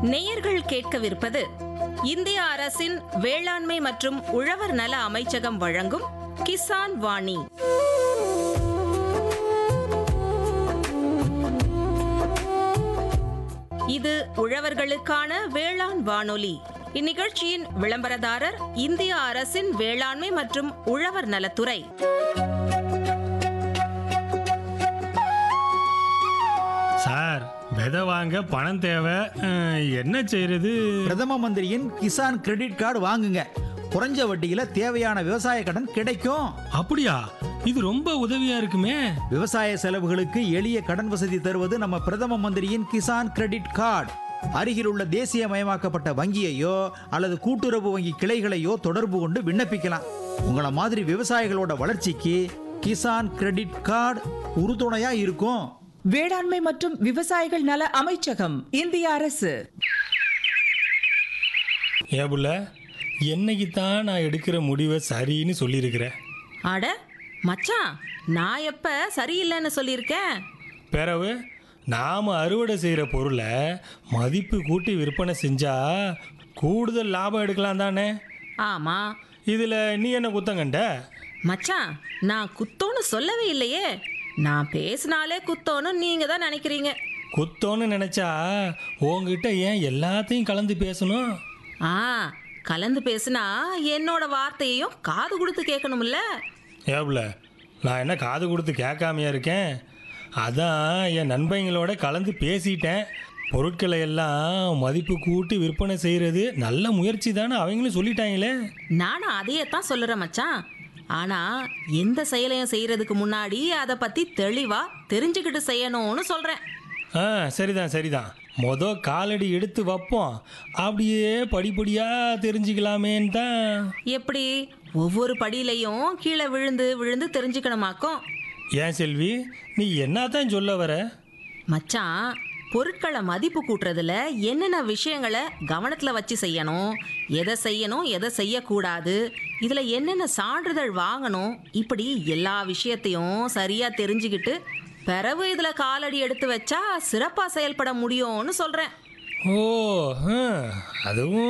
நேயர்கள் கேட்கவிருப்பது இந்திய அரசின் வேளாண்மை மற்றும் உழவர் நல அமைச்சகம் வழங்கும் கிசான் வாணி இது உழவர்களுக்கான வேளாண் வானொலி இந்நிகழ்ச்சியின் விளம்பரதாரர் இந்திய அரசின் வேளாண்மை மற்றும் உழவர் நலத்துறை சார் விதை வாங்க பணம் தேவை அஹ், என்ன செய்யறது பிரதம மந்திரியின் கிசான் கிரெடிட் கார்டு வாங்குங்க குறைஞ்ச வட்டியில தேவையான விவசாய கடன் கிடைக்கும் அப்படியா இது ரொம்ப உதவியா இருக்குமே விவசாய செலவுகளுக்கு எளிய கடன் வசதி தருவது நம்ம பிரதம மந்திரியின் கிசான் கிரெடிட் கார்டு அருகில் உள்ள தேசியமயமாக்கப்பட்ட வங்கியையோ அல்லது கூட்டுறவு வங்கி கிளைகளையோ தொடர்பு கொண்டு விண்ணப்பிக்கலாம் உங்கள மாதிரி விவசாயிகளோட வளர்ச்சிக்கு கிசான் கிரெடிட் கார்டு உறுதுணையா இருக்கும் வேளாண்மை மற்றும் விவசாயிகள் நல அமைச்சகம் இந்திய அரசு ஏபுல என்னைக்கு தான் நான் எடுக்கிற முடிவை சரின்னு சொல்லியிருக்கிறேன் அட மச்சான் நான் எப்ப சரியில்லைன்னு சொல்லியிருக்கேன் பிறகு நாம் அறுவடை செய்கிற பொருளை மதிப்பு கூட்டி விற்பனை செஞ்சா கூடுதல் லாபம் எடுக்கலாம் தானே ஆமா இதில் நீ என்ன குத்தம் கண்ட மச்சான் நான் குத்தோன்னு சொல்லவே இல்லையே நான் பேசினாலே குத்தோன்னு நீங்க தான் நினைக்கிறீங்க குத்தோன்னு நினச்சா உங்ககிட்ட ஏன் எல்லாத்தையும் கலந்து பேசணும் ஆ கலந்து பேசினா என்னோட வார்த்தையையும் காது கொடுத்து கேட்கணும்ல ஏப்ல நான் என்ன காது கொடுத்து கேட்காமையா இருக்கேன் அதான் என் நண்பங்களோட கலந்து பேசிட்டேன் பொருட்களை எல்லாம் மதிப்பு கூட்டி விற்பனை செய்கிறது நல்ல முயற்சி தானே அவங்களும் சொல்லிட்டாங்களே நானும் அதையே தான் சொல்லுறேன் மச்சான் ஆனா எந்த செயலையும் செய்யறதுக்கு முன்னாடி அதை பத்தி தெளிவா தெரிஞ்சுக்கிட்டு செய்யணும்னு சொல்றேன் ஆ சரிதான் சரிதான் மொத காலடி எடுத்து வைப்போம் அப்படியே படிப்படியாக தெரிஞ்சுக்கலாமேன்னு தான் எப்படி ஒவ்வொரு படியிலையும் கீழே விழுந்து விழுந்து தெரிஞ்சுக்கணுமாக்கும் ஏன் செல்வி நீ என்னத்தான் சொல்ல வர மச்சான் பொருட்களை மதிப்பு கூட்டுறதுல என்னென்ன விஷயங்களை கவனத்துல வச்சு செய்யணும் எதை செய்யணும் எதை செய்யக்கூடாது இதுல என்னென்ன சான்றிதழ் வாங்கணும் இப்படி எல்லா விஷயத்தையும் சரியா தெரிஞ்சுக்கிட்டு பிறகு இதுல காலடி எடுத்து வச்சா சிறப்பா செயல்பட முடியும்னு சொல்றேன் ஓ ஹம், அதுவும்